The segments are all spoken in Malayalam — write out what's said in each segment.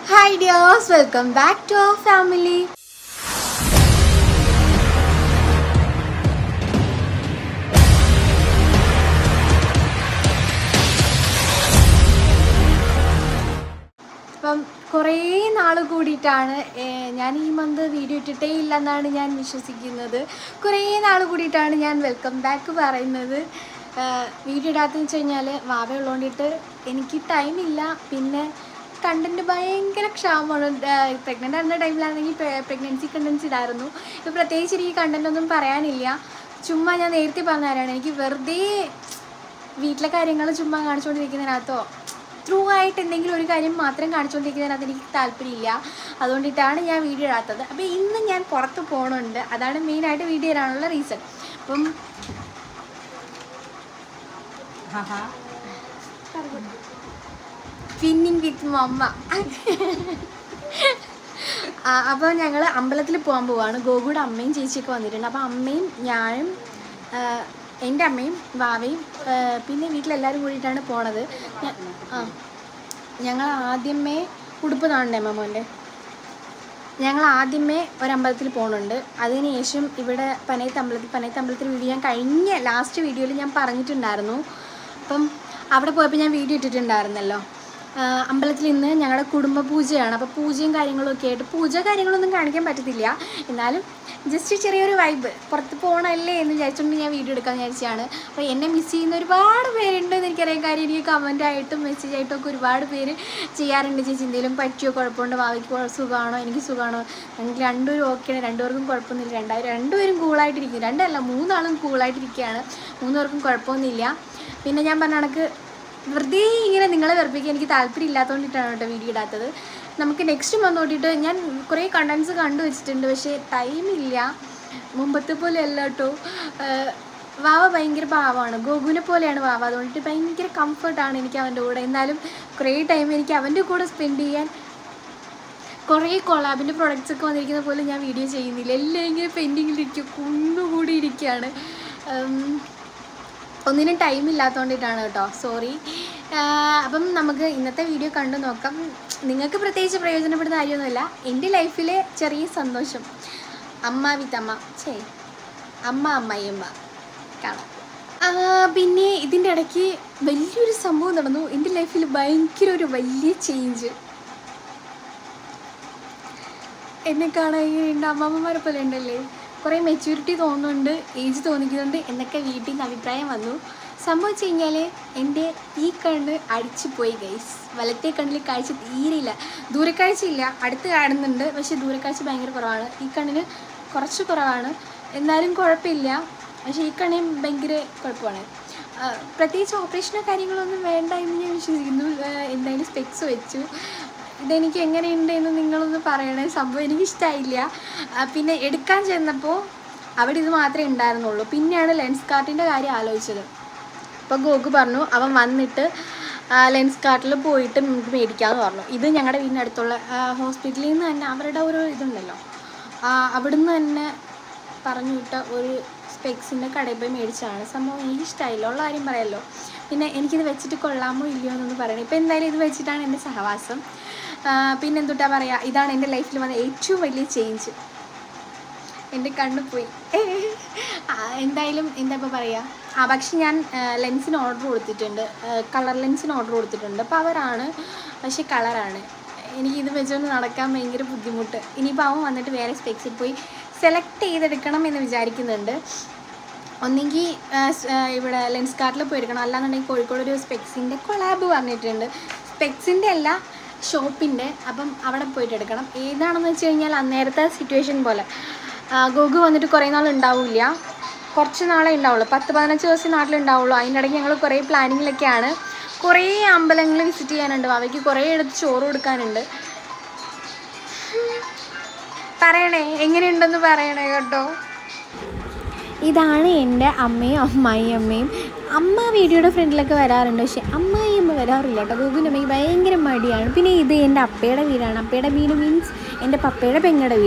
Hi dears welcome back to our family അപ്പം കുറേ നാൾ കൂടിയിട്ടാണ് ഏഹ്, ഞാൻ ഈ മന്ത് വീഡിയോ ഇട്ടിട്ടേ ഇല്ലെന്നാണ് ഞാൻ വിശ്വസിക്കുന്നത് കുറേ നാൾ കൂടിയിട്ടാണ് ഞാൻ വെൽക്കം ബാക്ക് പറയുന്നത് ഏഹ്, വീഡിയോ ഇടാത്തെന്ന് വെച്ച് കഴിഞ്ഞാൽ വാവ ഉള്ളതുകൊണ്ടിട്ട് എനിക്ക് ടൈമില്ല പിന്നെ കണ്ടൻറ്റ് ഭയങ്കര ക്ഷാമമാണ് പ്രഗ്നൻ്റ് ആയിരുന്ന ടൈമിലാണെങ്കിൽ പ്രഗ്നൻസി കണ്ടൻസ് ഇടായിരുന്നു ഇപ്പോൾ പ്രത്യേകിച്ച് എനിക്ക് കണ്ടൻ്റ് ഒന്നും പറയാനില്ല ചുമ്മാ ഞാൻ നേരത്തെ പറഞ്ഞ കാര്യമാണ് എനിക്ക് വെറുതെ വീട്ടിലെ കാര്യങ്ങൾ ചുമ്മാ കാണിച്ചുകൊണ്ടിരിക്കുന്നതിനകത്തോ ത്രൂ ആയിട്ട് എന്തെങ്കിലും ഒരു കാര്യം മാത്രം കാണിച്ചുകൊണ്ടിരിക്കുന്നതിനകത്ത് എനിക്ക് താല്പര്യമില്ല അതുകൊണ്ടിട്ടാണ് ഞാൻ വീഡിയോ ഇടാത്തത് അപ്പോൾ ഇന്ന് ഞാൻ പുറത്ത് പോകണുണ്ട് അതാണ് മെയിനായിട്ട് വീഡിയോ ഇടാനുള്ള റീസൺ അപ്പം സ്പിന്നിങ് വിത്ത് മമ്മ അപ്പോൾ ഞങ്ങൾ അമ്പലത്തിൽ പോകാൻ പോവാണ് ഗോകുയുടെ അമ്മയും ചേച്ചിയൊക്കെ വന്നിട്ടുണ്ട് അപ്പോൾ അമ്മയും ഞാനും ആ, എൻ്റെ അമ്മയും വാവയും ആ, പിന്നെ വീട്ടിലെല്ലാവരും കൂടിയിട്ടാണ് പോണത് ഞ- ആ ഞങ്ങൾ ആദ്യമേ ഉടുപ്പ് കാണണ്ടേ മോൻ്റെ ഞങ്ങൾ ആദ്യമേ ഒരമ്പലത്തിൽ പോകുന്നുണ്ട് അതിനുശേഷം ഇവിടെ പനയത്ത് അമ്പലത്തിൽ പനയത്ത് അമ്പലത്തിൽ വീഡിയോ ഞാൻ കഴിഞ്ഞ ലാസ്റ്റ് വീഡിയോയിൽ ഞാൻ പറഞ്ഞിട്ടുണ്ടായിരുന്നു അപ്പം അവിടെ പോയപ്പോൾ ഞാൻ വീഡിയോ ഇട്ടിട്ടുണ്ടായിരുന്നല്ലോ ആ, അമ്പലത്തിൽ ഇന്ന് ഞങ്ങളുടെ കുടുംബ പൂജയാണ് അപ്പോൾ പൂജയും കാര്യങ്ങളും ഒക്കെ ആയിട്ട് പൂജ കാര്യങ്ങളൊന്നും കാണിക്കാൻ പറ്റത്തില്ല എന്നാലും ജസ്റ്റ് ചെറിയൊരു വൈബ് പുറത്ത് പോകണമല്ലേ എന്ന് വിചാരിച്ചുകൊണ്ട് ഞാൻ വീഡിയോ എടുക്കാൻ വിചാരിച്ചതാണ് അപ്പോൾ എന്നെ മിസ് ചെയ്യുന്ന ഒരുപാട് പേരുണ്ട് എന്ന് എനിക്കറിയാം കാര്യം എനിക്ക് കമൻ്റ് ആയിട്ടും മെസ്സേജ് ആയിട്ടും ഒക്കെ ഒരുപാട് പേര് ചെയ്യാറുണ്ട് ചേച്ചി എന്തെങ്കിലും പറ്റിയോ കുഴപ്പമുണ്ടോ ഭാവിക്ക് കുഴ- സുഖമാണോ എനിക്ക് സുഖമാണോ ഞങ്ങൾക്ക് രണ്ടുപേരും ഓക്കെയാണ് രണ്ടുപേർക്കും കുഴപ്പമൊന്നുമില്ല രണ്ടായിരം രണ്ടുപേരും കൂളായിട്ടിരിക്കും രണ്ടല്ല മൂന്നാളും കൂളായിട്ടിരിക്കുകയാണ് മൂന്ന് പേർക്കും കുഴപ്പമൊന്നുമില്ല പിന്നെ ഞാൻ പറഞ്ഞ കണക്ക് വെറുതെ ഇങ്ങനെ നിങ്ങളെ വെറുപ്പിക്കാൻ എനിക്ക് താല്പര്യം ഇല്ലാത്തതുകൊണ്ടിട്ടാണ് കേട്ടോ വീഡിയോ ഇടാത്തത് നമുക്ക് നെക്സ്റ്റ് മന്ത് തൊട്ടിട്ട് ഞാൻ കുറേ കണ്ടൻസ് കണ്ടു വെച്ചിട്ടുണ്ട് പക്ഷേ ടൈമില്ല മുമ്പത്തെ പോലെ അല്ല കേട്ടോ ആഹ് വാവ ഭയങ്കര പാവമാണ് ഗോകുവിനെ പോലെയാണ് വാവ അതുകൊണ്ടിട്ട് ഭയങ്കര കംഫർട്ടാണ് എനിക്ക് അവൻ്റെ കൂടെ എന്നാലും കുറേ ടൈം എനിക്ക് അവൻ്റെ കൂടെ സ്പെൻഡ് ചെയ്യാൻ കുറേ കൊളാബിൻ്റെ പ്രൊഡക്ട്സ് ഒക്കെ വന്നിരിക്കുന്ന പോലെ ഞാൻ വീഡിയോ ചെയ്യുന്നില്ല എല്ലാം ഇങ്ങനെ പെൻഡിങ്ങിലിരിക്കും കുന്നുകൂടി ഇരിക്കുകയാണ് ഉം, ഒന്നിനും ടൈം ഇല്ലാത്തതുകൊണ്ടിട്ടാണ് കേട്ടോ സോറി അപ്പം നമുക്ക് ഇന്നത്തെ വീഡിയോ കണ്ടു നോക്കാം നിങ്ങൾക്ക് പ്രത്യേകിച്ച് പ്രയോജനപ്പെടുന്ന കാര്യമൊന്നുമില്ല എൻ്റെ ലൈഫിലെ ചെറിയ സന്തോഷം അമ്മ വിത്ത് അമ്മ ചേ അമ്മ അമ്മായിയമ്മ കാണാം ആ, പിന്നെ ഇതിൻ്റെ ഇടയ്ക്ക് വലിയൊരു സംഭവം നടന്നു എൻ്റെ ലൈഫിൽ ഭയങ്കര ഒരു വലിയ ചേഞ്ച് എന്നെ കാണാൻ ഇങ്ങനെയുണ്ട് അമ്മമ്മമാരെ പോലെ ഉണ്ടല്ലേ കുറേ മെച്യൂരിറ്റി തോന്നുന്നുണ്ട് ഏജ് തോന്നിക്കുന്നുണ്ട് എന്നൊക്കെ വീട്ടിൽ നിന്ന് അഭിപ്രായം വന്നു സംഭവിച്ചു കഴിഞ്ഞാൽ എൻ്റെ ഈ കണ്ണ് അടിച്ചു പോയി ഗൈസ് വലത്തെ കണ്ണിൽ കാഴ്ച തീരെയില്ല ദൂരക്കാഴ്ച ഇല്ല അടുത്ത് കാണുന്നുണ്ട് പക്ഷേ ദൂരക്കാഴ്ച ഭയങ്കര കുറവാണ് ഈ കണ്ണിന് കുറച്ച് കുറവാണ് എന്നാലും കുഴപ്പമില്ല പക്ഷേ ഈ കണ്ണിന് ഭയങ്കര കുഴപ്പമാണ് ആ, പ്രത്യേകിച്ച് ഓപ്പറേഷനോ കാര്യങ്ങളൊന്നും വേണ്ട എന്ന് ഞാൻ വിശ്വസിക്കുന്നു ആ, എന്തായാലും സ്പെക്സ് വെച്ചു ഇതെനിക്ക് എങ്ങനെയുണ്ട് എന്ന് നിങ്ങളൊന്ന് പറയണേ സംഭവം എനിക്കിഷ്ടമായില്ല ആ, പിന്നെ എടുക്കാൻ ചെന്നപ്പോൾ അവിടെ ഇത് മാത്രമേ ഉണ്ടായിരുന്നുള്ളൂ പിന്നെയാണ് ലെൻസ് കാർട്ടിൻ്റെ കാര്യം ആലോചിച്ചത് അപ്പോൾ ഗോകു പറഞ്ഞു അവൻ വന്നിട്ട് ആ, ലെൻസ് കാർട്ടിൽ പോയിട്ട് നമുക്ക് മേടിക്കാമെന്ന് പറഞ്ഞു ഇത് ഞങ്ങളുടെ വീടിനടുത്തുള്ള ആ, ഹോസ്പിറ്റലിൽ നിന്ന് തന്നെ അവരുടെ ഒരു ഇതുണ്ടല്ലോ ആ, അവിടുന്ന് തന്നെ പറഞ്ഞു വിട്ട ഒരു സ്പെക്സിൻ്റെ കടയിൽ പോയി മേടിച്ചതാണ് സംഭവം എനിക്ക് ഇഷ്ടമായില്ല ഉള്ള കാര്യം പറയാമല്ലോ പിന്നെ എനിക്കിത് വെച്ചിട്ട് കൊള്ളാമോ ഇല്ലയോ എന്നൊന്ന് പറയണം ഇപ്പോൾ എന്തായാലും ഇത് വെച്ചിട്ടാണ് എൻ്റെ സഹവാസം ആ, പിന്നെ എന്തുട്ടാ പറയുക ഇതാണ് എൻ്റെ ലൈഫിൽ വന്ന ഏറ്റവും വലിയ ചേഞ്ച് എൻ്റെ കണ്ണ് പോയി ആ, എന്തായാലും എന്താ ഇപ്പോൾ പറയുക ആ പക്ഷെ ഞാൻ ആ, ലെൻസിന് ഓർഡർ കൊടുത്തിട്ടുണ്ട് കളർ ലെൻസിന് ഓർഡർ കൊടുത്തിട്ടുണ്ട് പവറാണ് പക്ഷെ കളറാണ് എനിക്ക് ഇത് വെച്ചുകൊണ്ട് നടക്കാൻ ഭയങ്കര ബുദ്ധിമുട്ട് ഇനിയിപ്പോൾ അവൻ വന്നിട്ട് വേറെ സ്പെക്സിൽ പോയി സെലക്ട് ചെയ്തെടുക്കണം എന്ന് വിചാരിക്കുന്നുണ്ട് ഒന്നെങ്കിൽ ഇവിടെ ലെൻസ് കാർട്ടിൽ പോയി എടുക്കണം അല്ലാന്നുണ്ടെങ്കിൽ കോഴിക്കോട് ഒരു സ്പെക്സിൻ്റെ കൊളാബ് പറഞ്ഞിട്ടുണ്ട് സ്പെക്സിൻ്റെ അല്ല ഷോപ്പിൻ്റെ അപ്പം അവിടെ പോയിട്ട് എടുക്കണം ഏതാണെന്ന് വെച്ച് കഴിഞ്ഞാൽ അന്നേരത്തെ സിറ്റുവേഷൻ പോലെ ആ, ഗോഗു വന്നിട്ട് കുറേ നാൾ ഉണ്ടാവില്ല കുറച്ച് നാളെ ഉണ്ടാവുള്ളൂ പത്ത് പതിനഞ്ച് ദിവസം നാട്ടിലുണ്ടാവുള്ളൂ അതിനിടയ്ക്ക് ഞങ്ങൾ കുറേ പ്ലാനിങ്ങിലൊക്കെയാണ് കുറേ അമ്പലങ്ങൾ വിസിറ്റ് ചെയ്യാനുണ്ട് അവയ്ക്ക് കുറേ എടുത്ത് ചോറ് കൊടുക്കാനുണ്ട് പറയണേ എങ്ങനെയുണ്ടെന്ന് പറയണേ കേട്ടോ ഇതാണ് എൻ്റെ അമ്മയും അമ്മായി അമ്മയും അമ്മ വീഡിയോയുടെ ഫ്രണ്ടിലൊക്കെ വരാറുണ്ട് പക്ഷെ അമ്മായി അമ്മ വരാറില്ല കേട്ടോ ഗോകുവിൻ്റെ അമ്മയ്ക്ക് ഭയങ്കര മടിയാണ് പിന്നെ ഇത് എൻ്റെ അപ്പയുടെ വീടാണ് അപ്പയുടെ വീട് മീൻസ് എൻ്റെ പപ്പയുടെ പെങ്ങളുടെ വീട്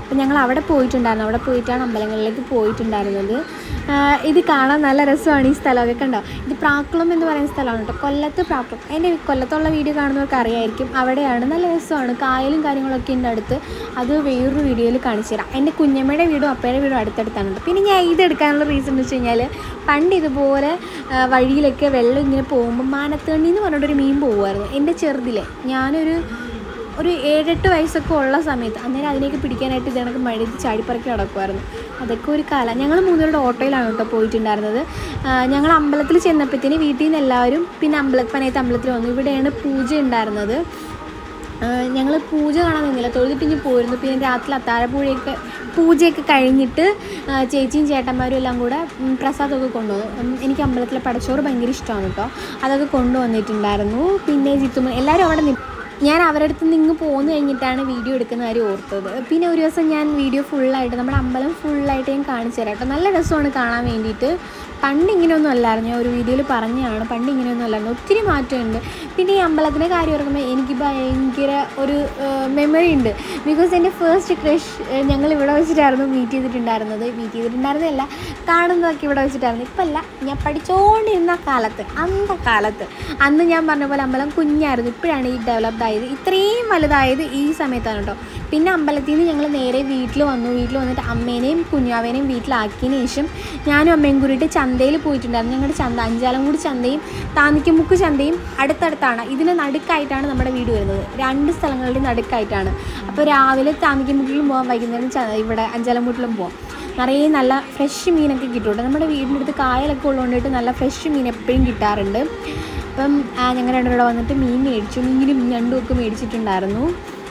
അപ്പോൾ ഞങ്ങൾ അവിടെ പോയിട്ടുണ്ടായിരുന്നു അവിടെ പോയിട്ടാണ് അമ്പലങ്ങളിലേക്ക് പോയിട്ടുണ്ടായിരുന്നത് ആ, ഇത് കാണാൻ നല്ല രസമാണ് ഈ സ്ഥലമൊക്കെ കണ്ടോ ഇത് പ്രാക്കുളം എന്ന് പറയുന്ന സ്ഥലമാണ് കേട്ടോ കൊല്ലത്ത് പ്രാക്കുളം എൻ്റെ കൊല്ലത്തുള്ള വീഡിയോ കാണുന്നവർക്ക് അറിയായിരിക്കും അവിടെയാണ് നല്ല രസമാണ് കായലും കാര്യങ്ങളൊക്കെ ഉണ്ട് അടുത്ത് അത് വേറൊരു വീഡിയോയിൽ കാണിച്ചു തരാം എൻ്റെ കുഞ്ഞമ്മയുടെ വീടും അപ്പയുടെ വീടും അടുത്തടുത്താണ് കേട്ടോ പിന്നെ ഞാൻ ഇത് എടുക്കാനുള്ള റീസൺ എന്ന് വെച്ച് കഴിഞ്ഞാൽ പണ്ട് ഇതുപോലെ ആ, വഴിയിലൊക്കെ വെള്ളം ഇങ്ങനെ പോകുമ്പോൾ മാനത്തണ്ണി എന്ന് പറഞ്ഞിട്ടൊരു മീൻ പോകുമായിരുന്നു എൻ്റെ ചെറുതിലെ ഞാനൊരു ഒരു ഏഴെട്ട് വയസ്സൊക്കെ ഉള്ള സമയത്ത് അന്നേരം അതിനെയൊക്കെ പിടിക്കാനായിട്ട് ഇതിനൊക്കെ മഴ ചാടിപ്പറക്കി നടക്കുമായിരുന്നു അതൊക്കെ ഒരു കാലം ഞങ്ങൾ മൂന്നുപേരുടെ ഓട്ടോയിലാണ് കേട്ടോ പോയിട്ടുണ്ടായിരുന്നത് ആ, ഞങ്ങൾ അമ്പലത്തിൽ ചെന്നപ്പോഴത്തേന് വീട്ടിൽ നിന്ന് എല്ലാവരും പിന്നെ അമ്പല പനയത്ത് അമ്പലത്തിൽ വന്നു ഇവിടെയാണ് പൂജ ഉണ്ടായിരുന്നത് ഞങ്ങൾ പൂജ കാണാൻ നിന്നില്ല തൊഴുതിട്ടിഞ്ഞ് പോയിരുന്നു പിന്നെ രാത്രി അത്താഴപ്പൂജയൊക്കെ പൂജയൊക്കെ കഴിഞ്ഞിട്ട് ആ, ചേച്ചിയും ചേട്ടന്മാരും എല്ലാം കൂടെ ഉം, പ്രസാദമൊക്കെ കൊണ്ടുവന്നു ഉം, എനിക്ക് അമ്പലത്തിലെ പടച്ചോറ് ഭയങ്കര ഇഷ്ടമാണ് കേട്ടോ അതൊക്കെ കൊണ്ടുവന്നിട്ടുണ്ടായിരുന്നു പിന്നെ ജിത്തുമ്മ എല്ലാവരും അവിടെ നി ഞാൻ അവരുടെ അടുത്ത് നിന്ന് ഇങ്ങ് പോന്നു കഴിഞ്ഞിട്ടാണ് വീഡിയോ എടുക്കുന്ന കാര്യം ഓർത്തത് പിന്നെ ഒരു ദിവസം ഞാൻ വീഡിയോ ഫുള്ളായിട്ട് നമ്മുടെ അമ്പലം ഫുള്ളായിട്ട് ഞാൻ കാണിച്ചു തരാം കേട്ടോ നല്ല രസമാണ് കാണാൻ വേണ്ടിയിട്ട് പണ്ട് ഇങ്ങനെയൊന്നും അല്ലായിരുന്നു ഞാൻ ഒരു വീഡിയോയിൽ പറഞ്ഞതാണ് പണ്ട് ഇങ്ങനെയൊന്നും അല്ലായിരുന്നു ഒത്തിരി മാറ്റമുണ്ട് പിന്നെ ഈ അമ്പലത്തിൻ്റെ കാര്യം ഓർക്കുമ്പോൾ എനിക്ക് ഭയങ്കര ഒരു മെമ്മറി ഉണ്ട് ബിക്കോസ് എൻ്റെ ഫസ്റ്റ് ക്രഷ് ഞങ്ങൾ ഇവിടെ വെച്ചിട്ടായിരുന്നു മീറ്റ് ചെയ്തിട്ടുണ്ടായിരുന്നത് മീറ്റ് ചെയ്തിട്ടുണ്ടായിരുന്നല്ല കാണുന്നതൊക്കെ ഇവിടെ വെച്ചിട്ടായിരുന്നു ഇപ്പം അല്ല ഞാൻ പഠിച്ചുകൊണ്ടിരുന്ന കാലത്ത് അന്ന കാലത്ത് അന്ന് ഞാൻ പറഞ്ഞ പോലെ അമ്പലം കുഞ്ഞായിരുന്നു ഇപ്പോഴാണ് ഈ ഡെവലപ്ഡ് ആയത് ഇത്രയും വലുതായത് ഈ സമയത്താണ് കേട്ടോ പിന്നെ അമ്പലത്തിൽ നിന്ന് ഞങ്ങൾ നേരെ വീട്ടിൽ വന്നു വീട്ടിൽ വന്നിട്ട് അമ്മേനെയും കുഞ്ഞാവേനെയും വീട്ടിലാക്കിയതിന് ശേഷം ഞാനും അമ്മയും കൂടിയിട്ട് ചന്തയിൽ പോയിട്ടുണ്ടായിരുന്നു ഞങ്ങളുടെ ചന്ത അഞ്ചാലംകൂടി ചന്തയും താന്നിക്കമുക്ക് ചന്തയും അടുത്തടുത്താണ് ഇതിന് നടുക്കായിട്ടാണ് നമ്മുടെ വീട് വരുന്നത് രണ്ട് സ്ഥലങ്ങളുടെ നടുക്കായിട്ടാണ് അപ്പോൾ രാവിലെ താന്നിക്കമുക്കിലും പോകാം വൈകുന്നേരം ച ഇവിടെ അഞ്ചാലംകൂട്ടിലും പോകാം നിറയെ നല്ല ഫ്രഷ് മീനൊക്കെ കിട്ടും നമ്മുടെ വീടിൻ്റെ അടുത്ത് കായലൊക്കെ ഉള്ളതുകൊണ്ടിട്ട് നല്ല ഫ്രഷ് മീൻ എപ്പോഴും കിട്ടാറുണ്ട് അപ്പം ആ, ഞങ്ങൾ രണ്ടുപേരുടെ വന്നിട്ട് മീൻ മേടിച്ചു മീനും ഞണ്ടും ഒക്കെ മേടിച്ചിട്ടുണ്ടായിരുന്നു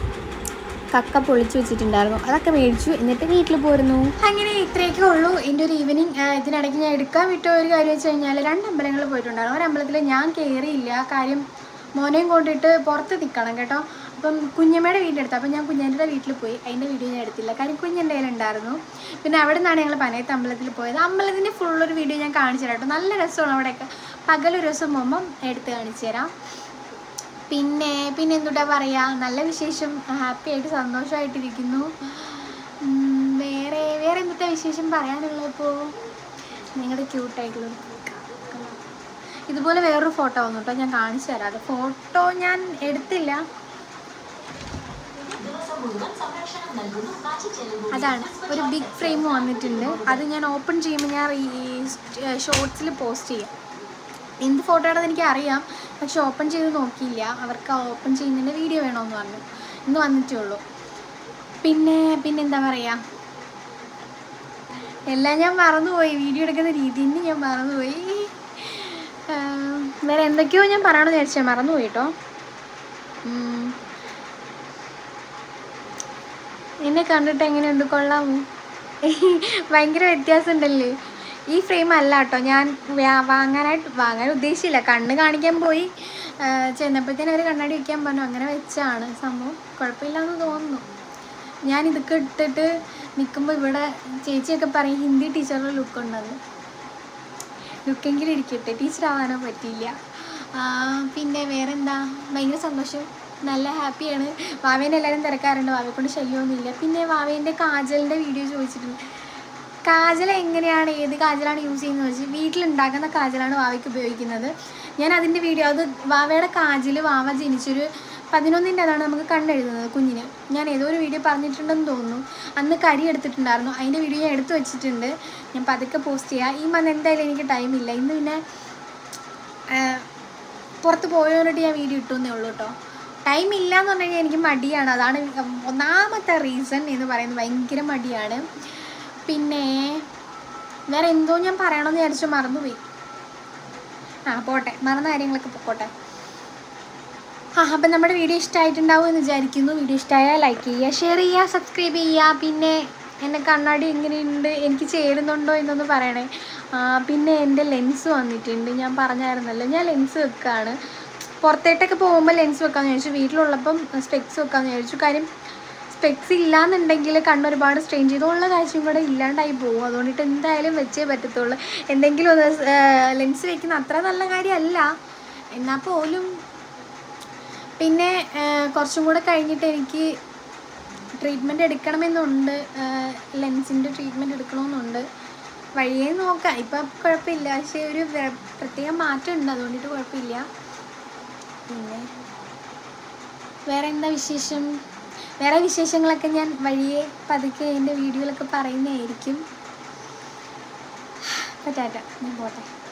കക്ക പൊളിച്ച് വെച്ചിട്ടുണ്ടായിരുന്നു അതൊക്കെ മേടിച്ചു എന്നിട്ട് വീട്ടിൽ പോരുന്നു അങ്ങനെ ഇത്രയൊക്കെ ഉള്ളൂ എൻ്റെ ഒരു ഈവനിങ് ഇതിനിടയ്ക്ക് ഞാൻ എടുക്കാൻ വിട്ട ഒരു കാര്യം വെച്ച് കഴിഞ്ഞാൽ രണ്ട് അമ്പലങ്ങളിൽ പോയിട്ടുണ്ടായിരുന്നു ഒരു അമ്പലത്തിൽ ഞാൻ കയറിയില്ല കാര്യം മോനെയും കൊണ്ടിട്ട് പുറത്ത് നിൽക്കണം കേട്ടോ അപ്പം കുഞ്ഞമ്മയുടെ വീടിൻ്റെ അടുത്ത് അപ്പം ഞാൻ കുഞ്ഞമ്മയുടെ വീട്ടിൽ പോയി അതിൻ്റെ വീഡിയോ ഞാൻ എടുത്തില്ല കാര്യം കുഞ്ഞൻ്റെ കയ്യിലുണ്ടായിരുന്നു പിന്നെ അവിടെ നിന്നാണ് ഞങ്ങൾ പനയത്ത് അമ്പലത്തിൽ പോയത് അമ്പലത്തിൻ്റെ ഫുള്ളൊരു വീഡിയോ ഞാൻ കാണിച്ചു തരാം കേട്ടോ നല്ല രസമാണ് അവിടെയൊക്കെ പകലൊരു ദിവസം പോകുമ്പം എടുത്ത് കാണിച്ചു തരാം പിന്നെ പിന്നെ എന്തുട്ടാ പറയുക നല്ല വിശേഷം ഹാപ്പി ആയിട്ട് സന്തോഷമായിട്ടിരിക്കുന്നു ഉം, വേറെ വേറെ എന്തുട്ടാ വിശേഷം പറയാനുള്ളത് ഇപ്പോൾ നിങ്ങളുടെ ക്യൂട്ടായിട്ടുള്ള ഇതുപോലെ വേറൊരു ഫോട്ടോ വന്നു കേട്ടോ ഞാൻ കാണിച്ചു തരാം അത് ഫോട്ടോ ഞാൻ എടുത്തില്ല അതാണ് ഒരു ബിഗ് ഫ്രെയിം വന്നിട്ടുണ്ട് അത് ഞാൻ ഓപ്പൺ ചെയ്യുമ്പോൾ ഞാൻ ഈ ഷോർട്സിൽ പോസ്റ്റ് ചെയ്യാം എന്ത് ഫോട്ടോയാണെന്ന് എനിക്ക് അറിയാം പക്ഷെ ഓപ്പൺ ചെയ്ത് നോക്കിയില്ല അവർക്ക് ഓപ്പൺ ചെയ്യുന്നതിൻ്റെ വീഡിയോ വേണമെന്ന് പറഞ്ഞു ഇന്ന് വന്നിട്ടേ ഉള്ളൂ പിന്നെ പിന്നെ എന്താ പറയുക എല്ലാം ഞാൻ മറന്നുപോയി വീഡിയോ എടുക്കുന്ന രീതി തന്നെ ഞാൻ മറന്നുപോയി ആം, വേറെ എന്തൊക്കെയോ ഞാൻ പറയണമെന്ന് വിചാരിച്ചാൽ മറന്നുപോയി കേട്ടോ ഉം. എന്നെ കണ്ടിട്ട് എങ്ങനെയുണ്ട് കൊള്ളാമോ ഭയങ്കര വ്യത്യാസം ഉണ്ടല്ലേ ഈ ഫ്രെയിം അല്ല കേട്ടോ ഞാൻ വ്യാ- വാങ്ങാനായിട്ട് വാങ്ങാൻ ഉദ്ദേശിച്ചില്ല കണ്ണ് കാണിക്കാൻ പോയി ചെന്നപ്പോഴത്തേനും അവർ കണ്ണാടി വയ്ക്കാൻ പറഞ്ഞു അങ്ങനെ വെച്ചാണ് സംഭവം കുഴപ്പമില്ലാന്ന് തോന്നുന്നു ഞാൻ ഇതൊക്കെ ഇട്ടിട്ട് നിൽക്കുമ്പോൾ ഇവിടെ ചേച്ചിയൊക്കെ പറയും ഹിന്ദി ടീച്ചറുടെ ലുക്ക് ഉണ്ടെന്ന് ലുക്കെങ്കിലും ഇരിക്കട്ടെ ടീച്ചർ ആവാനോ പറ്റിയില്ല ആ, പിന്നെ വേറെന്താ ഭയങ്കര സന്തോഷം നല്ല ഹാപ്പിയാണ് വാവേനെ എല്ലാവരും തിരക്കാറുണ്ട് വാവയെ കൊണ്ട് ശല്യമൊന്നുമില്ല പിന്നെ വാവേൻ്റെ കാജലിൻ്റെ വീഡിയോ ചോദിച്ചിട്ടുണ്ട് കാജൽ എങ്ങനെയാണ് ഏത് കാജലാണ് യൂസ് ചെയ്യുന്നത് വെച്ച് വീട്ടിലുണ്ടാക്കുന്ന കാജലാണ് വാവയ്ക്ക് ഉപയോഗിക്കുന്നത് ഞാൻ അതിൻ്റെ വീഡിയോ അത് വാവയുടെ കാജൽ വാവ ജനിച്ചൊരു പതിനൊന്നിൻ്റെ അതാണ് നമുക്ക് കണ്ണെഴുതുന്നത് കുഞ്ഞിന് ഞാൻ ഏതോ ഒരു വീഡിയോ പറഞ്ഞിട്ടുണ്ടെന്ന് തോന്നുന്നു അന്ന് കരി എടുത്തിട്ടുണ്ടായിരുന്നു അതിൻ്റെ വീഡിയോ ഞാൻ എടുത്തു വെച്ചിട്ടുണ്ട് ഞാൻ പതുക്കെ പോസ്റ്റ് ചെയ്യാം ഈ മന്ത് എന്തായാലും എനിക്ക് ടൈമില്ല ഇന്ന് പിന്നെ ആ, പുറത്ത് പോയോന്നിട്ട് ഞാൻ വീഡിയോ ഇട്ടുവെന്നേ ഉള്ളൂ കേട്ടോ ടൈം ഇല്ല എന്ന് പറഞ്ഞു കഴിഞ്ഞാൽ എനിക്ക് മടിയാണ് അതാണ് ഒന്നാമത്തെ റീസൺ എന്ന് പറയുന്നത് ഭയങ്കര മടിയാണ് പിന്നെ വേറെ എന്തോ ഞാൻ പറയണമെന്ന് വിചാരിച്ചു മറന്നുപോയി ആ പോട്ടെ മറന്ന കാര്യങ്ങളൊക്കെ പൊക്കോട്ടെ ആ അപ്പം നമ്മുടെ വീഡിയോ ഇഷ്ടമായിട്ടുണ്ടാവും എന്ന് വിചാരിക്കുന്നു വീഡിയോ ഇഷ്ടമായാൽ ലൈക്ക് ചെയ്യുക ഷെയർ ചെയ്യുക സബ്സ്ക്രൈബ് ചെയ്യുക പിന്നെ എൻ്റെ കണ്ണാടി എങ്ങനെയുണ്ട് എനിക്ക് ചേരുന്നുണ്ടോ എന്നൊന്ന് പറയണേ ആ, പിന്നെ എൻ്റെ ലെൻസ് വന്നിട്ടുണ്ട് ഞാൻ പറഞ്ഞായിരുന്നല്ലോ ഞാൻ ലെൻസ് വെക്കുകയാണ് പുറത്തേട്ടൊക്കെ പോകുമ്പോൾ ലെൻസ് വെക്കാമെന്ന് വിചാരിച്ചു വീട്ടിലുള്ളപ്പം സ്പെക്സ് വെക്കാമെന്ന് വിചാരിച്ചു കാര്യം സ്പെക്സ് ഇല്ലാന്നുണ്ടെങ്കിൽ കണ്ണ് ഒരുപാട് സ്ട്രെയിൻ ചെയ്തു ഉള്ള കാഴ്ചയും കൂടെ ഇല്ലാണ്ടായി പോകും അതുകൊണ്ടിട്ട് എന്തായാലും വെച്ചേ പറ്റത്തുള്ളൂ എന്തെങ്കിലും ഒന്ന് ലെൻസ് വെക്കുന്ന അത്ര നല്ല കാര്യമല്ല എന്നാൽ പോലും പിന്നെ ആ, കുറച്ചും കൂടെ കഴിഞ്ഞിട്ട് എനിക്ക് ട്രീറ്റ്മെൻറ്റ് എടുക്കണമെന്നുണ്ട് ലെൻസിൻ്റെ ട്രീറ്റ്മെൻറ്റ് എടുക്കണമെന്നുണ്ട് വഴിയേ നോക്കാം ഇപ്പം കുഴപ്പമില്ല പക്ഷേ ഒരു വെ- പ്രത്യേക മാറ്റം ഉണ്ട് അതുകൊണ്ടിട്ട് കുഴപ്പമില്ല പിന്നെ വേറെ എന്താ വിശേഷം വേറെ വിശേഷങ്ങളൊക്കെ ഞാൻ വഴിയെ പതുക്കെ എൻ്റെ വീഡിയോയിലൊക്കെ പറയുന്നതായിരിക്കും പറ്റാറ്റ ഞാൻ പോട്ടെ